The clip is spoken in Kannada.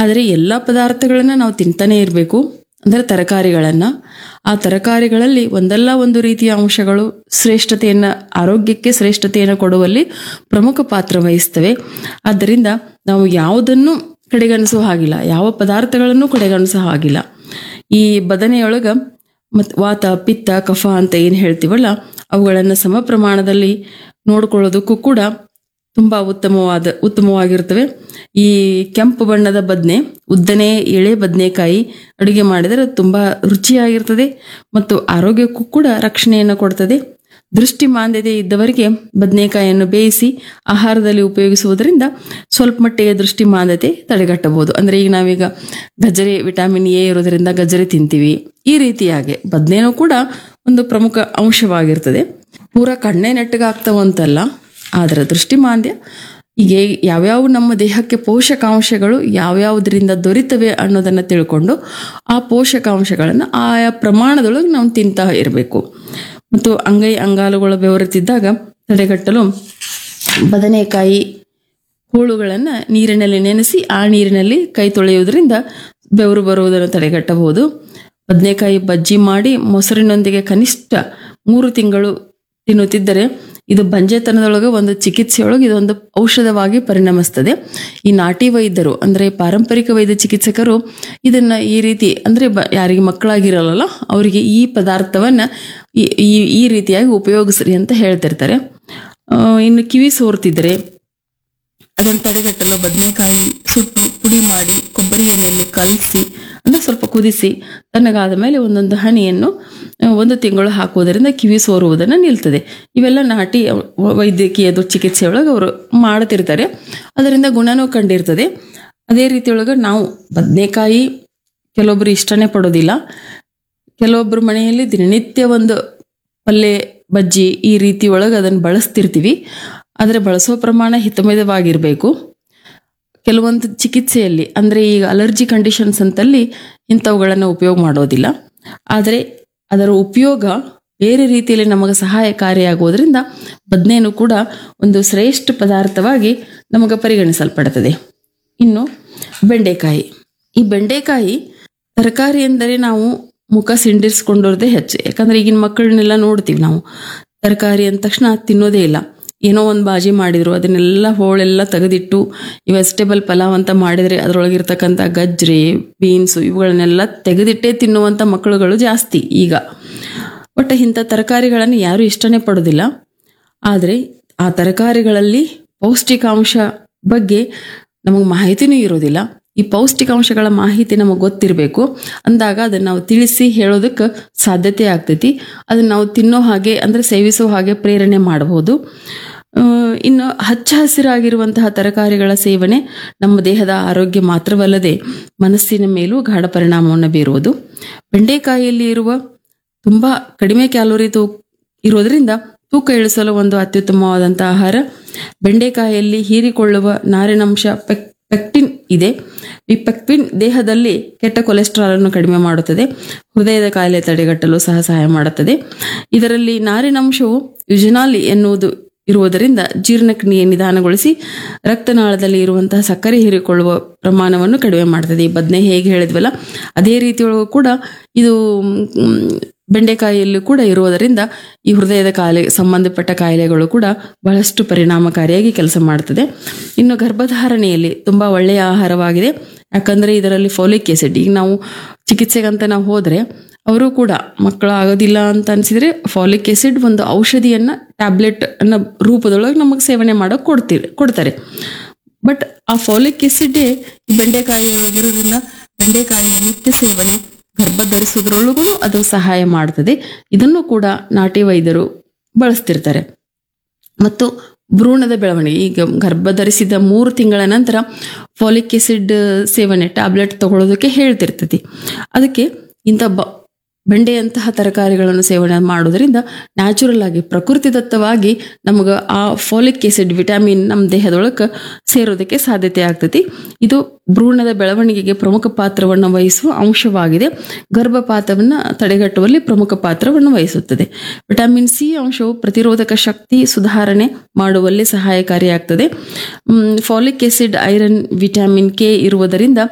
ಆದರೆ ಎಲ್ಲ ಪದಾರ್ಥಗಳನ್ನ ನಾವು ತಿಂತಾನೆ ಇರಬೇಕು ಅಂದರೆ ತರಕಾರಿಗಳನ್ನು ಆ ತರಕಾರಿಗಳಲ್ಲಿ ಒಂದಲ್ಲ ಒಂದು ರೀತಿಯ ಅಂಶಗಳು ಶ್ರೇಷ್ಠತೆಯನ್ನು ಆರೋಗ್ಯಕ್ಕೆ ಶ್ರೇಷ್ಠತೆಯನ್ನು ಕೊಡುವಲ್ಲಿ ಪ್ರಮುಖ ಪಾತ್ರ ವಹಿಸ್ತವೆ ಆದ್ದರಿಂದ ನಾವು ಯಾವುದನ್ನು ಕಡೆಗಣಿಸುವ ಹಾಗಿಲ್ಲ ಯಾವ ಪದಾರ್ಥಗಳನ್ನು ಕಡೆಗಣಿಸೋ ಹಾಗಿಲ್ಲ ಈ ಬದನೆಯೊಳಗ ಮತ್ತು ವಾತ ಪಿತ್ತ ಕಫ ಅಂತ ಏನು ಹೇಳ್ತೀವಲ್ಲ ಅವುಗಳನ್ನು ಸಮ ಪ್ರಮಾಣದಲ್ಲಿ ನೋಡ್ಕೊಳ್ಳೋದಕ್ಕೂ ಕೂಡ ತುಂಬ ಉತ್ತಮವಾದ ಉತ್ತಮವಾಗಿರ್ತವೆ ಈ ಕೆಂಪು ಬಣ್ಣದ ಬದನೆ ಉದ್ದನೆ ಎಳೆ ಬದನೆಕಾಯಿ ಅಡುಗೆ ಮಾಡಿದರೆ ತುಂಬ ರುಚಿಯಾಗಿರ್ತದೆ ಮತ್ತು ಆರೋಗ್ಯಕ್ಕೂ ಕೂಡ ರಕ್ಷಣೆಯನ್ನು ಕೊಡ್ತದೆ ದೃಷ್ಟಿ ಮಾಂದ್ಯತೆ ಇದ್ದವರಿಗೆ ಬದನೆಕಾಯಿಯನ್ನು ಬೇಯಿಸಿ ಆಹಾರದಲ್ಲಿ ಉಪಯೋಗಿಸುವುದರಿಂದ ಸ್ವಲ್ಪ ಮಟ್ಟಿಗೆ ದೃಷ್ಟಿ ಮಾಂದ್ಯತೆ ತಡೆಗಟ್ಟಬಹುದು ಅಂದರೆ ಈಗ ನಾವೀಗ ಗಜರಿ ವಿಟಮಿನ್ ಎ ಇರೋದ್ರಿಂದ ಗಜರಿ ತಿಂತೀವಿ ಈ ರೀತಿಯಾಗಿ ಬದನೇನೂ ಕೂಡ ಒಂದು ಪ್ರಮುಖ ಅಂಶವಾಗಿರ್ತದೆ ಪೂರ ಕಣ್ಣೆ ನೆಟ್ಟಗಾಗ್ತವಂತಲ್ಲ ಆದರೆ ದೃಷ್ಟಿ ಮಾಂದ್ಯ ಈಗ ಯಾವ್ಯಾವ ನಮ್ಮ ದೇಹಕ್ಕೆ ಪೋಷಕಾಂಶಗಳು ಯಾವ್ಯಾವುದರಿಂದ ದೊರೀತವೆ ಅನ್ನೋದನ್ನು ತಿಳ್ಕೊಂಡು ಆ ಪೋಷಕಾಂಶಗಳನ್ನು ಆಯಾ ಪ್ರಮಾಣದೊಳಗೆ ನಾವು ತಿಂತಾ ಇರಬೇಕು ಮತ್ತು ಅಂಗೈ ಅಂಗಾಲುಗಳು ಬೆವರುತ್ತಿದ್ದಾಗ ತಡೆಗಟ್ಟಲು ಬದನೆಕಾಯಿ ಹೋಳುಗಳನ್ನು ನೀರಿನಲ್ಲಿ ನೆನೆಸಿ ಆ ನೀರಿನಲ್ಲಿ ಕೈ ತೊಳೆಯುವುದರಿಂದ ಬೆವರು ಬರುವುದನ್ನು ತಡೆಗಟ್ಟಬಹುದು ಬದನೆಕಾಯಿ ಬಜ್ಜಿ ಮಾಡಿ ಮೊಸರಿನೊಂದಿಗೆ ಕನಿಷ್ಠ ಮೂರು ತಿಂಗಳು ತಿನ್ನುತ್ತಿದ್ದರೆ ಇದು ಬಂಜೆತನದೊಳಗೆ ಒಂದು ಚಿಕಿತ್ಸೆಯೊಳಗೆ ಇದೊಂದು ಔಷಧವಾಗಿ ಪರಿಣಮಿಸ್ತದೆ ಈ ನಾಟಿ ವೈದ್ಯರು ಅಂದರೆ ಪಾರಂಪರಿಕ ವೈದ್ಯ ಚಿಕಿತ್ಸಕರು ಇದನ್ನ ಈ ರೀತಿ ಅಂದರೆ ಬ ಯಾರಿಗೆ ಮಕ್ಕಳಾಗಿರಲ್ಲ ಅವರಿಗೆ ಈ ಪದಾರ್ಥವನ್ನ ಈ ಈ- ಈ ರೀತಿಯಾಗಿ ಉಪಯೋಗಿಸ್ರಿ ಅಂತ ಹೇಳ್ತಿರ್ತಾರೆ ಆ, ಇನ್ನು ಕಿವಿ ಸೋರ್ತಿದ್ರೆ ಅದನ್ನು ತಡೆಗಟ್ಟಲು ಬದನೆಕಾಯಿ ಸುಟ್ಟು ಪುಡಿ ಮಾಡಿ ಕೊಬ್ಬರಿ ಎಣ್ಣೆಯಲ್ಲಿ ಕಲಸಿ ಅಂದರೆ ಸ್ವಲ್ಪ ಕುದಿಸಿ ತಣ್ಣಗಾದ ಮೇಲೆ ಒಂದೊಂದು ಹನಿಯನ್ನು ಆ, ಒಂದು ತಿಂಗಳು ಹಾಕುವುದರಿಂದ ಕಿವಿ ಸೋರುವುದನ್ನು ನಿಲ್ತದೆ ಇವೆಲ್ಲ ನಾಟಿ ವೈದ್ಯಕೀಯದ ಚಿಕಿತ್ಸೆಯೊಳಗೆ ಅವರು ಮಾಡ್ತಿರ್ತಾರೆ ಅದರಿಂದ ಗುಣನೂ ಕಂಡಿರ್ತದೆ ಅದೇ ರೀತಿಯೊಳಗೆ ನಾವು ಬದನೆಕಾಯಿ ಕೆಲವೊಬ್ಬರು ಇಷ್ಟನೇ ಪಡೋದಿಲ್ಲ ಕೆಲವೊಬ್ಬರ ಮನೆಯಲ್ಲಿ ದಿನನಿತ್ಯ ಒಂದು ಪಲ್ಯ ಬಜ್ಜಿ ಈ ರೀತಿ ಒಳಗೆ ಅದನ್ನು ಬಳಸ್ತಿರ್ತೀವಿ ಆದರೆ ಬಳಸೋ ಪ್ರಮಾಣ ಹಿತಮಿತವಾಗಿರಬೇಕು ಕೆಲವೊಂದು ಚಿಕಿತ್ಸೆಯಲ್ಲಿ ಅಂದರೆ ಈಗ ಅಲರ್ಜಿ ಕಂಡೀಷನ್ಸ್ ಅಂತಲ್ಲಿ ಇಂಥವುಗಳನ್ನು ಉಪಯೋಗ ಮಾಡೋದಿಲ್ಲ ಆದರೆ ಅದರ ಉಪಯೋಗ ಬೇರೆ ರೀತಿಯಲ್ಲಿ ನಮಗೆ ಸಹಾಯಕಾರಿಯಾಗುವುದರಿಂದ ಬದನೇನು ಕೂಡ ಒಂದು ಶ್ರೇಷ್ಠ ಪದಾರ್ಥವಾಗಿ ನಮಗೆ ಪರಿಗಣಿಸಲ್ಪಡುತ್ತದೆ ಇನ್ನು ಬೆಂಡೆಕಾಯಿ ಈ ಬೆಂಡೆಕಾಯಿ ತರಕಾರಿ ಎಂದರೆ ನಾವು ಮುಖ ಸಿಂಡಿರ್ಸ್ಕೊಂಡಿರೋದೇ ಹೆಚ್ಚು ಯಾಕಂದ್ರೆ ಈಗಿನ ಮಕ್ಕಳನ್ನೆಲ್ಲ ನೋಡ್ತೀವಿ ನಾವು ತರಕಾರಿ ಅಂದ ತಕ್ಷಣ ತಿನ್ನೋದೇ ಇಲ್ಲ ಏನೋ ಒಂದು ಬಾಜಿ ಮಾಡಿದ್ರು ಅದನ್ನೆಲ್ಲ ಹೋಳೆಲ್ಲ ತೆಗೆದಿಟ್ಟು ಈ ವೆಜಿಟೇಬಲ್ ಪಲಾವ್ ಅಂತ ಮಾಡಿದರೆ ಅದರೊಳಗಿರ್ತಕ್ಕಂಥ ಗಜ್ರಿ ಬೀನ್ಸು ಇವುಗಳನ್ನೆಲ್ಲ ತೆಗೆದಿಟ್ಟೇ ತಿನ್ನುವಂಥ ಮಕ್ಕಳುಗಳು ಜಾಸ್ತಿ ಈಗ ಒಟ್ಟು ಇಂಥ ತರಕಾರಿಗಳನ್ನು ಯಾರೂ ಇಷ್ಟನೇ ಪಡೋದಿಲ್ಲ ಆದರೆ ಆ ತರಕಾರಿಗಳಲ್ಲಿ ಪೌಷ್ಟಿಕಾಂಶ ಬಗ್ಗೆ ನಮಗೆ ಮಾಹಿತಿನೂ ಇರೋದಿಲ್ಲ ಈ ಪೌಷ್ಟಿಕಾಂಶಗಳ ಮಾಹಿತಿ ನಮಗೆ ಗೊತ್ತಿರಬೇಕು ಅಂದಾಗ ಅದನ್ನು ನಾವು ತಿಳಿಸಿ ಹೇಳೋದಕ್ಕೆ ಸಾಧ್ಯತೆ ಆಗ್ತೈತಿ ಅದನ್ನು ನಾವು ತಿನ್ನೋ ಹಾಗೆ ಅಂದರೆ ಸೇವಿಸೋ ಹಾಗೆ ಪ್ರೇರಣೆ ಮಾಡಬಹುದು ಆ, ಇನ್ನು ಹಚ್ಚ ಹಸಿರಾಗಿರುವಂತಹ ತರಕಾರಿಗಳ ಸೇವನೆ ನಮ್ಮ ದೇಹದ ಆರೋಗ್ಯ ಮಾತ್ರವಲ್ಲದೆ ಮನಸ್ಸಿನ ಮೇಲೂ ಗಾಢ ಪರಿಣಾಮವನ್ನು ಬೀರುವುದು ಬೆಂಡೆಕಾಯಿಯಲ್ಲಿ ಇರುವ ತುಂಬ ಕಡಿಮೆ ಕ್ಯಾಲೋರಿ ತೂ ಇರೋದ್ರಿಂದ ತೂಕ ಇಳಿಸಲು ಒಂದು ಅತ್ಯುತ್ತಮವಾದಂಥ ಆಹಾರ ಬೆಂಡೆಕಾಯಿಯಲ್ಲಿ ಹೀರಿಕೊಳ್ಳುವ ನಾರಿನಂಶ ಪೆಕ್ ಪೆಕ್ಟಿನ್ ಇದೆ ಈ ಪೆಕ್ಟಿನ್ ದೇಹದಲ್ಲಿ ಕೆಟ್ಟ ಕೊಲೆಸ್ಟ್ರಾಲ್ ಅನ್ನು ಕಡಿಮೆ ಮಾಡುತ್ತದೆ ಹೃದಯದ ಕಾಯಿಲೆ ತಡೆಗಟ್ಟಲು ಸಹ ಸಹಾಯ ಮಾಡುತ್ತದೆ ಇದರಲ್ಲಿ ನಾರಿನಂಶವು ಯುಜನಾಲಿ ಎನ್ನುವುದು ಇರುವುದರಿಂದ ಜೀರ್ಣಕ್ರಿಯೆ ನಿಧಾನಗೊಳಿಸಿ ರಕ್ತನಾಳದಲ್ಲಿ ಇರುವಂತಹ ಸಕ್ಕರೆ ಹೀರಿಕೊಳ್ಳುವ ಪ್ರಮಾಣವನ್ನು ಕಡಿಮೆ ಮಾಡ್ತದೆ ಈ ಬದನೆ ಹೇಗೆ ಹೇಳಿದ್ವಲ್ಲ ಅದೇ ರೀತಿಯೊಳಗೂ ಕೂಡ ಇದು ಮ್, ಬೆಂಡೆಕಾಯಿಯಲ್ಲೂ ಕೂಡ ಇರುವುದರಿಂದ ಈ ಹೃದಯದ ಕಾಯಿಲೆ ಸಂಬಂಧಪಟ್ಟ ಕಾಯಿಲೆಗಳು ಕೂಡ ಬಹಳಷ್ಟು ಪರಿಣಾಮಕಾರಿಯಾಗಿ ಕೆಲಸ ಮಾಡ್ತದೆ ಇನ್ನು ಗರ್ಭಧಾರಣೆಯಲ್ಲಿ ತುಂಬ ಒಳ್ಳೆಯ ಆಹಾರವಾಗಿದೆ ಯಾಕಂದರೆ ಇದರಲ್ಲಿ ಫೋಲಿಕ್ ಆಸಿಡ್ ಈಗ ನಾವು ಚಿಕಿತ್ಸೆಗಂತ ನಾವು ಹೋದರೆ ಅವರು ಕೂಡ ಮಕ್ಕಳು ಆಗೋದಿಲ್ಲ ಅಂತ ಅನಿಸಿದ್ರೆ ಫಾಲಿಕ್ ಆಸಿಡ್ ಒಂದು ಔಷಧಿಯನ್ನ ಟ್ಯಾಬ್ಲೆಟ್ ಅನ್ನೋ ರೂಪದೊಳಗೆ ನಮಗೆ ಸೇವನೆ ಮಾಡೋಕೆ ಕೊಡ್ತೀರಿ ಕೊಡ್ತಾರೆ ಬಟ್ ಆ ಫಾಲಿಕ್ ಆಸಿಡ್ ಬೆಂಡೆಕಾಯಿ ಒಳಗಿರೋದ್ರಿಂದ ಬೆಂಡೆಕಾಯಿಯ ನಿತ್ಯ ಸೇವನೆ ಗರ್ಭ ಧರಿಸೋದ್ರೊಳಗೂ ಅದು ಸಹಾಯ ಮಾಡ್ತದೆ ಇದನ್ನು ಕೂಡ ನಾಟಿ ವೈದ್ಯರು ಬಳಸ್ತಿರ್ತಾರೆ ಮತ್ತು ಭ್ರೂಣದ ಬೆಳವಣಿಗೆ ಈಗ ಗರ್ಭ ಧರಿಸಿದ ಮೂರು ತಿಂಗಳ ನಂತರ ಫಾಲಿಕ್ ಆಸಿಡ್ ಸೇವನೆ ಟ್ಯಾಬ್ಲೆಟ್ ತಗೊಳ್ಳೋದಕ್ಕೆ ಹೇಳ್ತಿರ್ತೈತಿ ಅದಕ್ಕೆ ಇಂಥ ಬ ಬೆಂಡೆಯಂತಹ ತರಕಾರಿಗಳನ್ನು ಸೇವನೆ ಮಾಡೋದ್ರಿಂದ ನ್ಯಾಚುರಲ್ ಆಗಿ ಪ್ರಕೃತಿದತ್ತವಾಗಿ ನಮಗೆ ಆ ಫಾಲಿಕ್ ಆಸಿಡ್ ವಿಟಮಿನ್ ನಮ್ಮ ದೇಹದೊಳಗೆ ಸೇರೋದಕ್ಕೆ ಸಾಧ್ಯತೆ ಆಗ್ತೈತಿ ಇದು ಭ್ರೂಣದ ಬೆಳವಣಿಗೆಗೆ ಪ್ರಮುಖ ಪಾತ್ರವನ್ನು ವಹಿಸುವ ಅಂಶವಾಗಿದೆ ಗರ್ಭಪಾತವನ್ನು ತಡೆಗಟ್ಟುವಲ್ಲಿ ಪ್ರಮುಖ ಪಾತ್ರವನ್ನು ವಹಿಸುತ್ತದೆ ವಿಟಮಿನ್ ಸಿ ಅಂಶವು ಪ್ರತಿರೋಧಕ ಶಕ್ತಿ ಸುಧಾರಣೆ ಮಾಡುವಲ್ಲಿ ಸಹಾಯಕಾರಿಯಾಗ್ತದೆ folic acid iron vitamin K ಇರುವುದರಿಂದ